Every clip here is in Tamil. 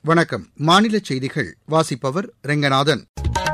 வணக்கம் மாநில செய்திகள் வாசிப்பவர் ரெங்கநாதன்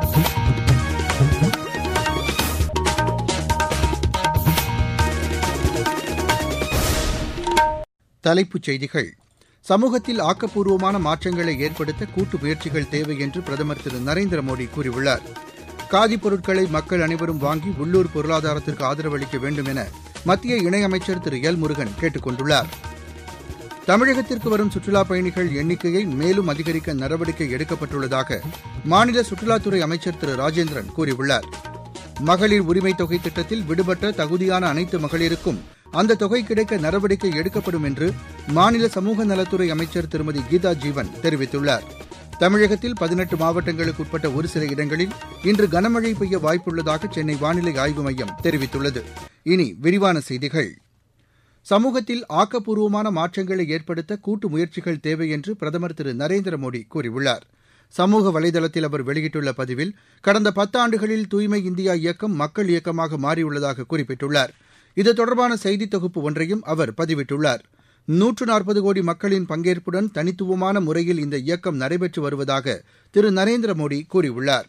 தலைப்புச் செய்திகள் சமூகத்தில் ஆக்கப்பூர்வமான மாற்றங்களை ஏற்படுத்த கூட்டு முயற்சிகள் தேவை என்று பிரதமர் திரு நரேந்திர மோடி கூறியுள்ளார் காதிப் பொருட்களை மக்கள் அனைவரும் வாங்கி உள்ளூர் பொருளாதாரத்திற்கு ஆதரவு அளிக்க வேண்டும் என மத்திய இணையமைச்சர் திரு எல் முருகன் கேட்டுக் கொண்டுள்ளார் தமிழகத்திற்கு வரும் சுற்றுலாப் பயணிகள் எண்ணிக்கையை மேலும் அதிகரிக்க நடவடிக்கை எடுக்கப்பட்டுள்ளதாக மாநில சுற்றுலாத்துறை அமைச்சர் திரு ராஜேந்திரன் கூறியுள்ளார் மகளிர் உரிமைத் தொகை திட்டத்தில் விடுபட்ட தகுதியான அனைத்து மகளிருக்கும் அந்த தொகை கிடைக்க நடவடிக்கை எடுக்கப்படும் என்று மாநில சமூக நலத்துறை அமைச்சர் திருமதி கீதா ஜீவன் தெரிவித்துள்ளார் தமிழகத்தில் பதினெட்டு மாவட்டங்களுக்கு உட்பட்ட ஒரு சில இடங்களில் இன்று கனமழை பெய்ய வாய்ப்புள்ளதாக சென்னை வானிலை ஆய்வு மையம் தெரிவித்துள்ளது இனி விரிவான செய்திகள் சமூகத்தில் ஆக்கப்பூர்வமான மாற்றங்களை ஏற்படுத்த கூட்டு முயற்சிகள் தேவை என்று பிரதமர் திரு நரேந்திர மோடி கூறியுள்ளார் சமூக வலைதளத்தில் அவர் வெளியிட்டுள்ள பதிவில் கடந்த பத்தாண்டுகளில் தூய்மை இந்தியா இயக்கம் மக்கள் இயக்கமாக மாறியுள்ளதாக குறிப்பிட்டுள்ளார் இது தொடர்பான செய்தி தொகுப்பு ஒன்றையும் அவர் பதிவிட்டுள்ளார் நூற்று நாற்பது கோடி மக்களின் பங்கேற்புடன் தனித்துவமான முறையில் இந்த இயக்கம் நடைபெற்று வருவதாக திரு நரேந்திர மோடி கூறியுள்ளார்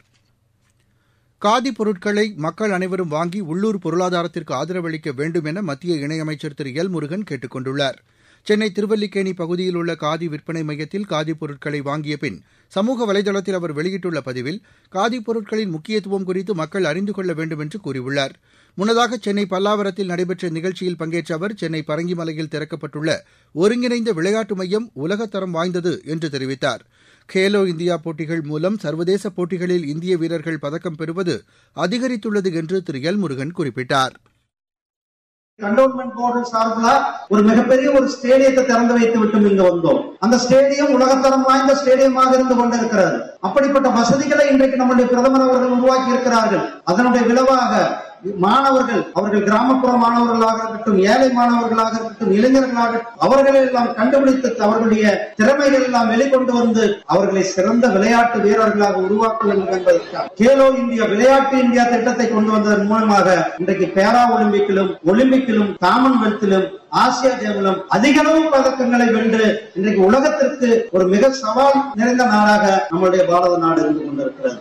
காதி பொருட்களை மக்கள் அனைவரும் வாங்கி உள்ளூர் பொருளாதாரத்திற்கு ஆதரவளிக்க வேண்டும் என மத்திய இணையமைச்சர் திரு எல் முருகன் கேட்டுக் கொண்டுள்ளார் சென்னை திருவல்லிக்கேணி பகுதியில் உள்ள காதி விற்பனை மையத்தில் காதி பொருட்களை வாங்கிய பின் சமூக வலைதளத்தில் அவர் வெளியிட்டுள்ள பதிவில் காதி பொருட்களின் முக்கியத்துவம் குறித்து மக்கள் அறிந்து கொள்ள வேண்டும் என்று கூறியுள்ளார் முன்னதாக சென்னை பல்லாவரத்தில் நடைபெற்ற நிகழ்ச்சியில் பங்கேற்ற அவர் சென்னை பரங்கிமலையில் திறக்கப்பட்டுள்ள ஒருங்கிணைந்த விளையாட்டு மையம் உலகத்தரம் வாய்ந்தது என்று தெரிவித்தார் கேலோ இந்தியா போட்டிகள் மூலம் சர்வதேச போட்டிகளில் இந்திய வீரர்கள் பதக்கம் பெறுவது அதிகரித்துள்ளது என்று திரு எல் முருகன் குறிப்பிட்டார் கண்டோன்மெண்ட் போர்டு சார்பில் ஒரு மிகப்பெரிய ஒரு ஸ்டேடியத்தை திறந்து வைத்து விட்டு இங்க வந்தோம் அந்த ஸ்டேடியம் உலகத்தரம் வாய்ந்த ஸ்டேடியமாக இருந்து கொண்டிருக்கிறது அப்படிப்பட்ட வசதிகளை இன்றைக்கு நம்முடைய பிரதமர் அவர்கள் உருவாக்கி இருக்கிறார்கள் அதனுடைய விளைவாக மாணவர்கள் அவர்கள் கிராமப்புற மாணவர்களாக இருக்கட்டும் ஏழை மாணவர்களாக இருக்கட்டும் இளைஞர்களாக அவர்களை எல்லாம் கண்டுபிடித்து அவர்களுடைய திறமைகள் எல்லாம் வெளிக்கொண்டு வந்து அவர்களை சிறந்த விளையாட்டு வீரர்களாக உருவாக்க வேண்டும் என்பதற்காக கேலோ இந்தியா விளையாட்டு இந்தியா திட்டத்தை கொண்டு வந்ததன் மூலமாக இன்றைக்கு பேரா ஒலிம்பிக்கிலும் ஒலிம்பிக்கிலும் காமன்வெல்த்திலும் ஆசியா கேமிலும் அதிக அளவு பதக்கங்களை வென்று இன்றைக்கு உலகத்திற்கு ஒரு மிக சவால் நிறைந்த நாடாக நம்முடைய பாரத நாடு இருந்து கொண்டிருக்கிறது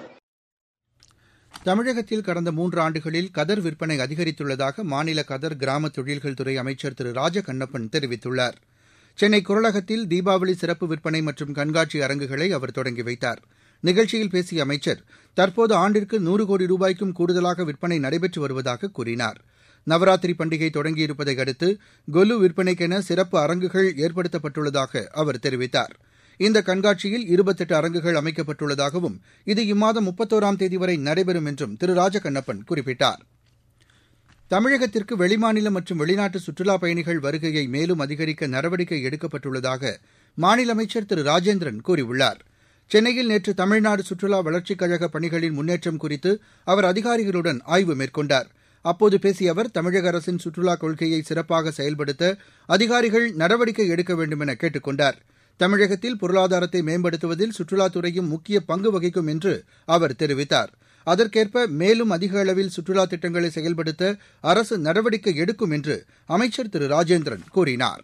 தமிழகத்தில் கடந்த மூன்று ஆண்டுகளில் கதர் விற்பனை அதிகரித்துள்ளதாக மாநில கதர் கிராம தொழில்கள் துறை அமைச்சர் திரு ராஜகண்ணப்பன் தெரிவித்துள்ளார் சென்னை குரலகத்தில் தீபாவளி சிறப்பு விற்பனை மற்றும் கண்காட்சி அரங்குகளை அவர் தொடங்கி வைத்தார் நிகழ்ச்சியில் பேசிய அமைச்சர் தற்போது ஆண்டிற்கு நூறு கோடி ரூபாய்க்கும் கூடுதலாக விற்பனை நடைபெற்று வருவதாக கூறினார் நவராத்திரி பண்டிகை தொடங்கியிருப்பதை அடுத்து கொலு விற்பனைக்கென சிறப்பு அரங்குகள் ஏற்படுத்தப்பட்டுள்ளதாக அவர் தெரிவித்தார் இந்த கண்காட்சியில் இருபத்தெட்டு அரங்குகள் அமைக்கப்பட்டுள்ளதாகவும் இது இம்மாதம் முப்பத்தோராம் தேதி வரை நடைபெறும் என்றும் திரு ராஜகண்ணப்பன் குறிப்பிட்டார் தமிழகத்திற்கு வெளிமாநில மற்றும் வெளிநாட்டு சுற்றுலாப் பயணிகள் வருகையை மேலும் அதிகரிக்க நடவடிக்கை எடுக்கப்பட்டுள்ளதாக மாநில அமைச்சர் திரு ராஜேந்திரன் கூறியுள்ளார் சென்னையில் நேற்று தமிழ்நாடு சுற்றுலா வளர்ச்சிக் கழக பணிகளின் முன்னேற்றம் குறித்து அவர் அதிகாரிகளுடன் ஆய்வு மேற்கொண்டார் அப்போது பேசிய அவர் தமிழக அரசின் சுற்றுலாக் கொள்கையை சிறப்பாக செயல்படுத்த அதிகாரிகள் நடவடிக்கை எடுக்க வேண்டும் என கேட்டுக் கொண்டார் தமிழகத்தில் பொருளாதாரத்தை மேம்படுத்துவதில் சுற்றுலாத்துறையும் முக்கிய பங்கு வகிக்கும் என்று அவர் தெரிவித்தார் அதற்கேற்ப மேலும் அதிக அளவில் சுற்றுலா திட்டங்களை செயல்படுத்த அரசு நடவடிக்கை எடுக்கும் என்று அமைச்சர் திரு ராஜேந்திரன் கூறினார்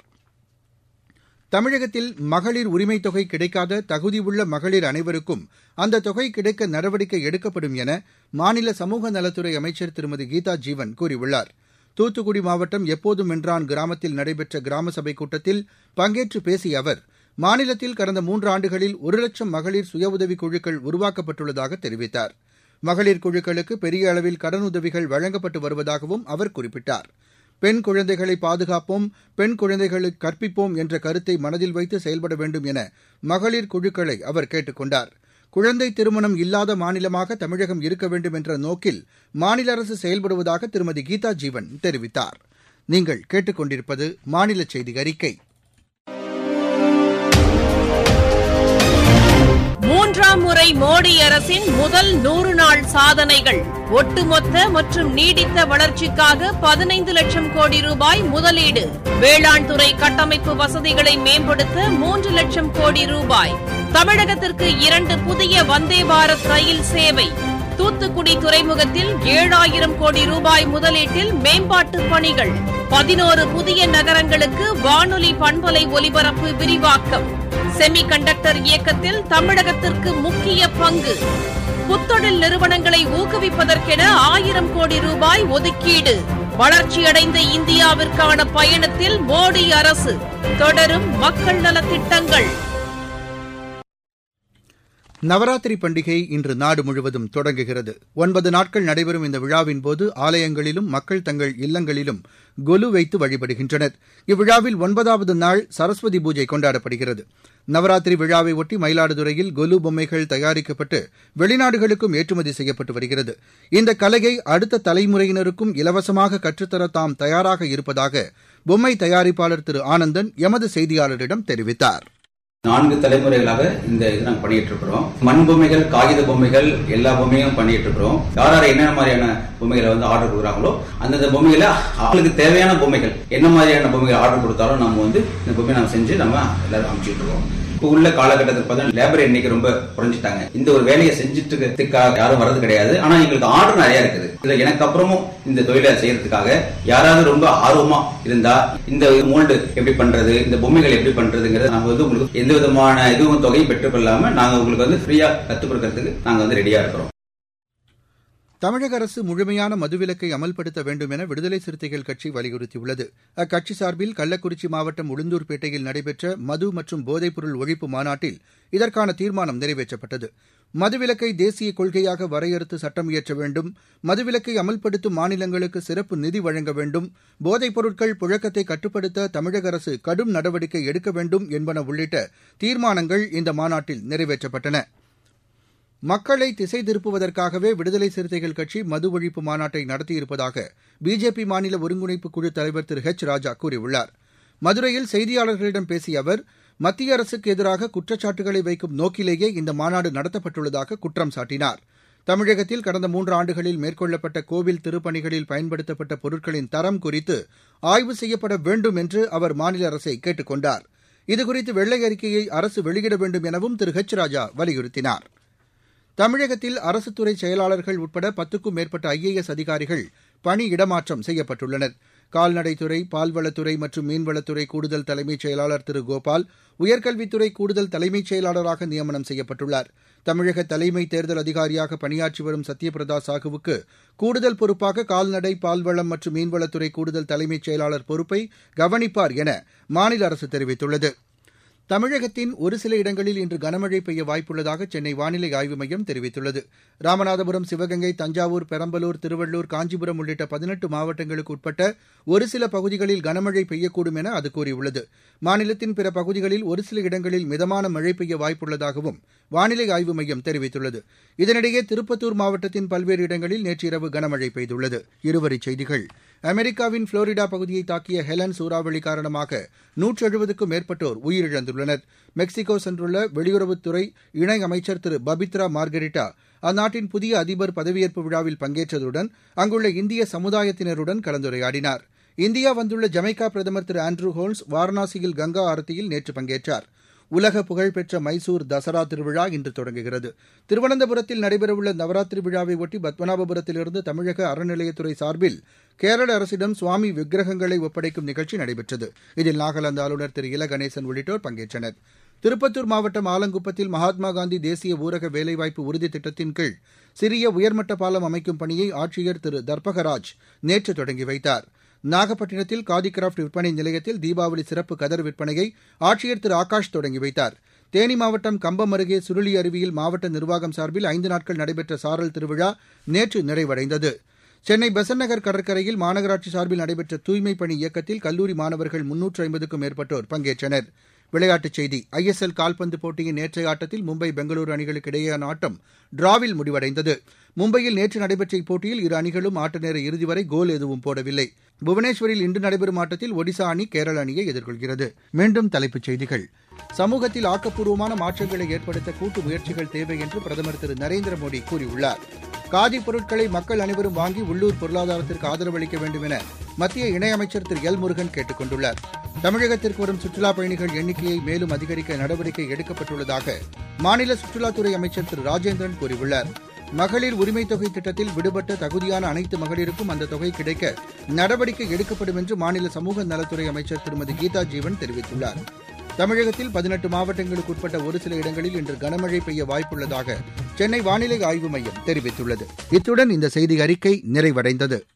தமிழகத்தில் மகளிர் உரிமைத் தொகை கிடைக்காத தகுதியுள்ள மகளிர் அனைவருக்கும் அந்த தொகை கிடைக்க நடவடிக்கை எடுக்கப்படும் என மாநில சமூக நலத்துறை அமைச்சர் திருமதி கீதா ஜீவன் கூறியுள்ளார் தூத்துக்குடி மாவட்டம் எப்போதும் வென்றான் கிராமத்தில் நடைபெற்ற கிராம சபை கூட்டத்தில் பங்கேற்று பேசிய அவர் மாநிலத்தில் கடந்த மூன்று ஆண்டுகளில் ஒரு லட்சம் மகளிர் சுய உதவிக் குழுக்கள் உருவாக்கப்பட்டுள்ளதாக தெரிவித்தார் மகளிர் குழுக்களுக்கு பெரிய அளவில் கடனுதவிகள் வழங்கப்பட்டு வருவதாகவும் அவர் குறிப்பிட்டார் பெண் குழந்தைகளை பாதுகாப்போம் பெண் குழந்தைகளுக்கு கற்பிப்போம் என்ற கருத்தை மனதில் வைத்து செயல்பட வேண்டும் என மகளிர் குழுக்களை அவர் கேட்டுக் கொண்டார் குழந்தை திருமணம் இல்லாத மாநிலமாக தமிழகம் இருக்க வேண்டும் என்ற நோக்கில் மாநில அரசு செயல்படுவதாக திருமதி கீதா ஜீவன் தெரிவித்தார் நீங்கள் கேட்டுக்கொண்டிருப்பது மாநில செய்தி அறிக்கை மூன்றாம் முறை மோடி அரசின் முதல் நூறு நாள் சாதனைகள் ஒட்டுமொத்த மற்றும் நீடித்த வளர்ச்சிக்காக பதினைந்து லட்சம் கோடி ரூபாய் முதலீடு வேளாண் துறை கட்டமைப்பு வசதிகளை மேம்படுத்த மூன்று லட்சம் கோடி ரூபாய் தமிழகத்திற்கு இரண்டு புதிய வந்தே பாரத் ரயில் சேவை தூத்துக்குடி துறைமுகத்தில் ஏழாயிரம் கோடி ரூபாய் முதலீட்டில் மேம்பாட்டு பணிகள் பதினோரு புதிய நகரங்களுக்கு வானொலி பண்பலை ஒலிபரப்பு விரிவாக்கம் செமி கண்டக்டர் இயக்கத்தில் தமிழகத்திற்கு முக்கிய பங்கு புத்தொழில் நிறுவனங்களை ஊக்குவிப்பதற்கென ஆயிரம் கோடி ரூபாய் ஒதுக்கீடு வளர்ச்சியடைந்த இந்தியாவிற்கான பயணத்தில் மோடி அரசு தொடரும் மக்கள் நலத்திட்டங்கள் நவராத்திரி பண்டிகை இன்று நாடு முழுவதும் தொடங்குகிறது ஒன்பது நாட்கள் நடைபெறும் இந்த விழாவின் போது ஆலயங்களிலும் மக்கள் தங்கள் இல்லங்களிலும் கொலு வைத்து வழிபடுகின்றனர் இவ்விழாவில் ஒன்பதாவது நாள் சரஸ்வதி பூஜை கொண்டாடப்படுகிறது நவராத்திரி விழாவை ஒட்டி மயிலாடுதுறையில் கொலு பொம்மைகள் தயாரிக்கப்பட்டு வெளிநாடுகளுக்கும் ஏற்றுமதி செய்யப்பட்டு வருகிறது இந்த கலையை அடுத்த தலைமுறையினருக்கும் இலவசமாக கற்றுத்தர தாம் தயாராக இருப்பதாக பொம்மை தயாரிப்பாளர் திரு ஆனந்தன் எமது செய்தியாளரிடம் தெரிவித்தார் நான்கு தலைமுறைகளாக இந்த இது நாங்கள் பண்ணிட்டு இருக்கிறோம் மண் பொம்மைகள் காகித பொம்மைகள் எல்லா பொம்மையும் பண்ணிட்டு இருக்கிறோம் யார் யார் என்னென்ன மாதிரியான பொம்மைகளை வந்து ஆர்டர் கொடுக்குறாங்களோ அந்தந்த பொம்மைகளை அவங்களுக்கு தேவையான பொம்மைகள் என்ன மாதிரியான பொம்மைகள் ஆர்டர் கொடுத்தாலும் நம்ம வந்து இந்த பொம்மையை நம்ம செஞ்சு நம்ம எல்லாரும் அமைச்சிட்டு இருக்கோம் இப்போ உள்ள காலகட்டத்தில் பார்த்தீங்கன்னா லேபர் எண்ணிக்கை ரொம்ப குறைஞ்சிட்டாங்க இந்த ஒரு வேலையை செஞ்சுட்டு இருக்கிறதுக்காக யாரும் வர்றது கிடையாது ஆனா எங்களுக்கு ஆர்டர் நிறைய இருக்குது இதுல எனக்கு அப்புறமும் இந்த தொழிலை செய்யறதுக்காக யாராவது ரொம்ப ஆர்வமா இருந்தா இந்த மோல்டு எப்படி பண்றது இந்த பொம்மைகள் எப்படி பண்றதுங்கிறத நாங்க வந்து உங்களுக்கு எந்த விதமான இதுவும் தொகையும் பெற்றுக்கொள்ளாம நாங்க உங்களுக்கு வந்து ஃப்ரீயா கத்துக் கொடுக்கறதுக்கு நாங்க வந்து ரெடியா இருக்கிறோம் தமிழக அரசு முழுமையான மதுவிலக்கை அமல்படுத்த வேண்டும் என விடுதலை சிறுத்தைகள் கட்சி வலியுறுத்தியுள்ளது அக்கட்சி சார்பில் கள்ளக்குறிச்சி மாவட்டம் உளுந்தூர்பேட்டையில் நடைபெற்ற மது மற்றும் போதைப்பொருள் ஒழிப்பு மாநாட்டில் இதற்கான தீர்மானம் நிறைவேற்றப்பட்டது மதுவிலக்கை தேசிய கொள்கையாக வரையறுத்து சட்டம் இயற்ற வேண்டும் மதுவிலக்கை அமல்படுத்தும் மாநிலங்களுக்கு சிறப்பு நிதி வழங்க வேண்டும் போதைப் பொருட்கள் புழக்கத்தை கட்டுப்படுத்த தமிழக அரசு கடும் நடவடிக்கை எடுக்க வேண்டும் என்பன உள்ளிட்ட தீர்மானங்கள் இந்த மாநாட்டில் நிறைவேற்றப்பட்டன மக்களை திசை திருப்புவதற்காகவே விடுதலை சிறுத்தைகள் கட்சி மது ஒழிப்பு மாநாட்டை நடத்தியிருப்பதாக பிஜேபி மாநில ஒருங்கிணைப்பு குழு தலைவர் திரு ஹெச் ராஜா கூறியுள்ளார் மதுரையில் செய்தியாளர்களிடம் பேசிய அவர் மத்திய அரசுக்கு எதிராக குற்றச்சாட்டுகளை வைக்கும் நோக்கிலேயே இந்த மாநாடு நடத்தப்பட்டுள்ளதாக குற்றம் சாட்டினார் தமிழகத்தில் கடந்த மூன்று ஆண்டுகளில் மேற்கொள்ளப்பட்ட கோவில் திருப்பணிகளில் பயன்படுத்தப்பட்ட பொருட்களின் தரம் குறித்து ஆய்வு செய்யப்பட வேண்டும் என்று அவர் மாநில அரசை கேட்டுக் கொண்டார் இதுகுறித்து வெள்ளை அறிக்கையை அரசு வெளியிட வேண்டும் எனவும் திரு ஹெச் ராஜா வலியுறுத்தினார் தமிழகத்தில் அரசுத்துறை செயலாளர்கள் உட்பட பத்துக்கும் மேற்பட்ட ஐஏஎஸ் அதிகாரிகள் பணி இடமாற்றம் செய்யப்பட்டுள்ளனர் கால்நடைத்துறை பால்வளத்துறை மற்றும் மீன்வளத்துறை கூடுதல் தலைமைச் செயலாளர் திரு கோபால் உயர்கல்வித்துறை கூடுதல் தலைமைச் செயலாளராக நியமனம் செய்யப்பட்டுள்ளார் தமிழக தலைமை தேர்தல் அதிகாரியாக பணியாற்றி வரும் சத்யபிரதா சாஹுவுக்கு கூடுதல் பொறுப்பாக கால்நடை பால்வளம் மற்றும் மீன்வளத்துறை கூடுதல் தலைமைச் செயலாளர் பொறுப்பை கவனிப்பார் என மாநில அரசு தெரிவித்துள்ளது தமிழகத்தின் ஒரு சில இடங்களில் இன்று கனமழை பெய்ய வாய்ப்புள்ளதாக சென்னை வானிலை ஆய்வு மையம் தெரிவித்துள்ளது ராமநாதபுரம் சிவகங்கை தஞ்சாவூர் பெரம்பலூர் திருவள்ளூர் காஞ்சிபுரம் உள்ளிட்ட பதினெட்டு மாவட்டங்களுக்கு உட்பட்ட ஒரு சில பகுதிகளில் கனமழை பெய்யக்கூடும் என அது கூறியுள்ளது மாநிலத்தின் பிற பகுதிகளில் ஒரு சில இடங்களில் மிதமான மழை பெய்ய வாய்ப்புள்ளதாகவும் வானிலை ஆய்வு மையம் தெரிவித்துள்ளது இதனிடையே திருப்பத்தூர் மாவட்டத்தின் பல்வேறு இடங்களில் நேற்று இரவு கனமழை பெய்துள்ளது இருவரிச் செய்திகள் அமெரிக்காவின் புளோரிடா பகுதியை தாக்கிய ஹெலன் சூறாவளி காரணமாக நூற்று எழுபதுக்கும் மேற்பட்டோர் உயிரிழந்துள்ளனர் மெக்சிகோ சென்றுள்ள வெளியுறவுத்துறை இணை அமைச்சர் திரு பபித்ரா மார்கரிட்டா அந்நாட்டின் புதிய அதிபர் பதவியேற்பு விழாவில் பங்கேற்றதுடன் அங்குள்ள இந்திய சமுதாயத்தினருடன் கலந்துரையாடினார் இந்தியா வந்துள்ள ஜமைக்கா பிரதமர் திரு ஆண்ட்ரூ ஹோல்ஸ் வாரணாசியில் கங்கா ஆரத்தியில் நேற்று பங்கேற்றார் உலக புகழ்பெற்ற மைசூர் தசரா திருவிழா இன்று தொடங்குகிறது திருவனந்தபுரத்தில் நடைபெறவுள்ள நவராத்திரி விழாவை ஒட்டி பத்மநாபபுரத்திலிருந்து தமிழக அறநிலையத்துறை சார்பில் கேரள அரசிடம் சுவாமி விக்கிரகங்களை ஒப்படைக்கும் நிகழ்ச்சி நடைபெற்றது இதில் நாகாலாந்து ஆளுநர் திரு இல கணேசன் உள்ளிட்டோர் பங்கேற்றனர் திருப்பத்தூர் மாவட்டம் ஆலங்குப்பத்தில் மகாத்மா காந்தி தேசிய ஊரக வேலைவாய்ப்பு உறுதி திட்டத்தின் கீழ் சிறிய உயர்மட்ட பாலம் அமைக்கும் பணியை ஆட்சியர் திரு தர்பகராஜ் நேற்று தொடங்கி வைத்தார் நாகப்பட்டினத்தில் காதி கிராப்ட் விற்பனை நிலையத்தில் தீபாவளி சிறப்பு கதர் விற்பனையை ஆட்சியர் திரு ஆகாஷ் தொடங்கி வைத்தார் தேனி மாவட்டம் கம்பம் அருகே சுருளி அருவியில் மாவட்ட நிர்வாகம் சார்பில் ஐந்து நாட்கள் நடைபெற்ற சாரல் திருவிழா நேற்று நிறைவடைந்தது சென்னை பெசன்ட் நகர் கடற்கரையில் மாநகராட்சி சார்பில் நடைபெற்ற தூய்மைப் பணி இயக்கத்தில் கல்லூரி மாணவர்கள் முன்னூற்று ஐம்பதுக்கும் மேற்பட்டோர் பங்கேற்றனர் விளையாட்டுச் செய்தி ஐஎஸ்எல் கால்பந்து போட்டியின் நேற்றைய ஆட்டத்தில் மும்பை பெங்களூரு அணிகளுக்கு இடையேயான ஆட்டம் டிராவில் முடிவடைந்தது மும்பையில் நேற்று நடைபெற்ற இப்போட்டியில் இரு அணிகளும் ஆட்ட நேர இறுதி வரை கோல் எதுவும் போடவில்லை புவனேஸ்வரில் இன்று நடைபெறும் ஆட்டத்தில் ஒடிசா அணி கேரள அணியை எதிர்கொள்கிறது மீண்டும் தலைப்புச் செய்திகள் சமூகத்தில் ஆக்கப்பூர்வமான மாற்றங்களை ஏற்படுத்த கூட்டு முயற்சிகள் தேவை என்று பிரதமர் திரு நரேந்திர மோடி கூறியுள்ளார் காதி பொருட்களை மக்கள் அனைவரும் வாங்கி உள்ளூர் பொருளாதாரத்திற்கு ஆதரவளிக்க வேண்டும் என மத்திய இணையமைச்சர் திரு எல் முருகன் கேட்டுக் கொண்டுள்ளார் தமிழகத்திற்கு வரும் சுற்றுலாப் பயணிகள் எண்ணிக்கையை மேலும் அதிகரிக்க நடவடிக்கை எடுக்கப்பட்டுள்ளதாக மாநில சுற்றுலாத்துறை அமைச்சர் திரு ராஜேந்திரன் கூறியுள்ளார் மகளிர் உரிமைத் தொகை திட்டத்தில் விடுபட்ட தகுதியான அனைத்து மகளிருக்கும் அந்த தொகை கிடைக்க நடவடிக்கை எடுக்கப்படும் என்று மாநில சமூக நலத்துறை அமைச்சர் திருமதி கீதா ஜீவன் தெரிவித்துள்ளார் தமிழகத்தில் பதினெட்டு மாவட்டங்களுக்கு உட்பட்ட ஒரு சில இடங்களில் இன்று கனமழை பெய்ய வாய்ப்புள்ளதாக சென்னை வானிலை ஆய்வு மையம் தெரிவித்துள்ளது இத்துடன் இந்த செய்தி அறிக்கை நிறைவடைந்தது